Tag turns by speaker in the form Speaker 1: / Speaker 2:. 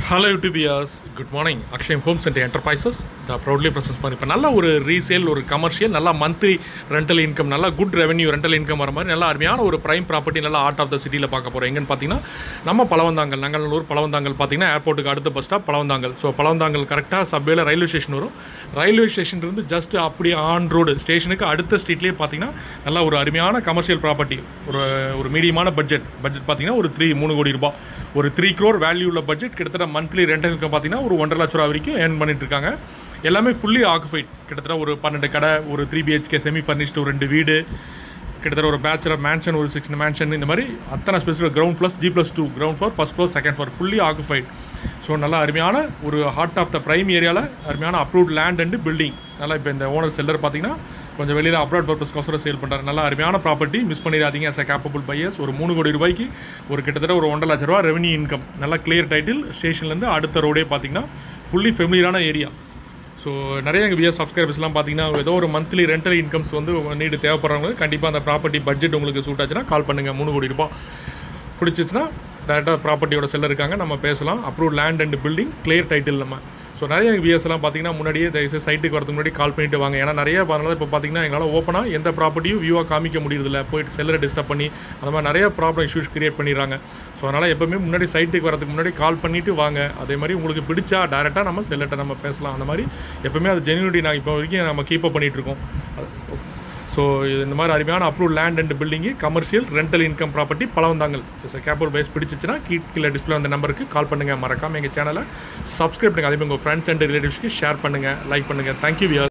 Speaker 1: hello YouTubians good morning Akshayam homes and enterprises the proudly presents பண்ணி இப்போ நல்ல ஒரு ரீசேல் ஒரு கமர்ஷியல் நல்லா மந்த்லி ரெண்டல் இன்கம் நல்லா குட் ரெவன்யூ ரெண்டல் இன்கம் வர மாதிரி நல்ல அருமையான ஒரு ப்ரைம் ப்ராப்பர்ட்டி நல்லா ஆர்ட் ஆஃப் த சிட்டியில் பார்க்க போகிறோம் எங்கன்னு பார்த்தீங்கன்னா நம்ம பழவந்தாங்கல் நங்கநல்லூர் பழவந்தாங்கல் பார்த்தீங்கன்னா ஏர்போர்ட்டுக்கு அடுத்த bus stop Pazhavanthangal so Pazhavanthangal கரெக்டாக சப்வேல ரயில்வே ஸ்டேஷன் வரும் ரயில்வே ஸ்டேஷன் இருந்து ஜஸ்ட் அப்படியே ஆன் ரோடு ஸ்டேஷனுக்கு அடுத்த ஸ்ட்ரீட்லேயே பார்த்தீங்கன்னா நல்லா ஒரு அருமையான கமர்ஷியல் ப்ராப்பர்ட்டி ஒரு ஒரு மீடியமான பட்ஜெட் பட்ஜெட் பார்த்தீங்கன்னா ஒரு த்ரீ மூணு கோடி ரூபாய் ஒரு த்ரீ க்ரோர் வேல்யூ உள்ள பட்ஜெட் கிட்டத்தட்ட மந்த்லி ரெண்டல் இன்கம் பார்த்தீங்கன்னா ஒரு ஒன்றரை லட்ச ரூபா வரைக்கும் ஏர்ன் பண்ணிட்டு இருக்காங்க எல்லாமே ஃபுல்லி ஆக்குஃபைட் கிட்டத்தட்ட ஒரு பன்னெண்டு கடை ஒரு த்ரீ பிஹெச்கே செமி ஃபர்னிஷ்டு ஒரு ரெண்டு வீடு கிட்டத்தட்ட ஒரு பேச்சுலர் மேன்ஷன் ஒரு சிக்ஸ் மேன்ஷன் இந்த மாதிரி அத்தனை specific ground plus G plus two ground floor first floor second floor fully occupied so நல்லா அருமையான ஒரு ஹார்ட் ஆஃப் த ப்ரைம் ஏரியாவில் அருமையான அப்ரூவ்ட் லேண்ட் அண்ட் பில்டிங் நல்லா இப்போ இந்த ஓனர் செல்லர் பார்த்தீங்கன்னா கொஞ்சம் வெளியில் அப்ராட் பர்பஸ்க்கோசரம் சேல் பண்ணுறாரு நல்லா அருமையான ப்ராப்பர்ட்டி மிஸ் பண்ணிடாதீங்க as a கேப்பபிள் பையர்ஸ் ஒரு மூணு கோடி ரூபாய்க்கு ஒரு கிட்டத்தட்ட ஒரு ஒன்றரை லட்ச ரூபா ரெவன்யூ இன்கம் நல்லா கிளியர் டைட்டில் ஸ்டேஷன்லேருந்து அடுத்த ரோடே பார்த்தீங்கன்னா ஃபுல்லி ஃபெமிலியரான ஏரியா ஸோ நிறைய எங்கள் வியர் சப்ஸ்கிரைபர்ஸ்லாம் பார்த்தீங்கன்னா ஏதோ ஒரு மந்த்லி ரெண்டல் இன்கம்ஸ் வந்து நீடு தேவைப்படுறவங்க கண்டிப்பாக அந்த ப்ராப்பர்ட்டி பட்ஜெட் உங்களுக்கு சூட் ஆச்சுன்னா கால் பண்ணுங்கள் மூணு கோடி ரூபாய் பிடிச்சிச்சுன்னா டேரெக்டாக ப்ராப்பர்ட்டியோட செல்லர் இருக்காங்க நம்ம பேசலாம் approve land and building clear title நம்ம ஸோ நிறைய விஎஸ் எல்லாம் பார்த்தீங்கன்னா முன்னாடியே தயவுசெய்து சைட்டுக்கு வரதுக்கு முன்னாடி கால் பண்ணிட்டு வாங்க ஏன்னா நிறைய பண்ணலாம் இப்போ பார்த்தீங்கன்னா எங்களால் ஓப்பனாக எந்த ப்ராப்பர்ட்டியும் வியூவாக காமிக்க முடியறதில்ல போயிட்டு செல்லரை டிஸ்டர்ப் பண்ணி அந்த மாதிரி நிறைய ப்ராப்ளம் இஷ்யூஸ் கிரியேட் பண்ணிடுறாங்க ஸோ அதனால் எப்போவுமே முன்னாடி சைட்டுக்கு வரதுக்கு முன்னாடி கால் பண்ணிவிட்டு வாங்க அதே மாதிரி உங்களுக்கு பிடிச்சா டேரெக்டாக நம்ம செல்லர்கிட்ட நம்ம பேசலாம் அந்த மாதிரி எப்போவுமே அது ஜென்யூனிட்டி நான் இப்போ வரைக்கும் நம்ம கீப் அப் பண்ணிகிட்டு இருக்கோம் ஸோ இது இந்த மாதிரி அருமையான approve land and building commercial rental income property Pazhavanthangal is capable base பிடிச்சிச்சுன்னா கீ- கீழே டிஸ்பிளே அந்த நம்பருக்கு கால் பண்ணுங்கள் மறக்காமல் எங்கள் சேனலை சப்ஸ்கிரைப் பண்ணுங்கள் அதே மாதிரி உங்கள் ஃப்ரெண்ட்ஸ் அண்ட் ரிலேட்டிவ்ஸ்க்கு ஷேர் பண்ணுங்கள் லைக் பண்ணுங்கள் தேங்க்யூ வியர்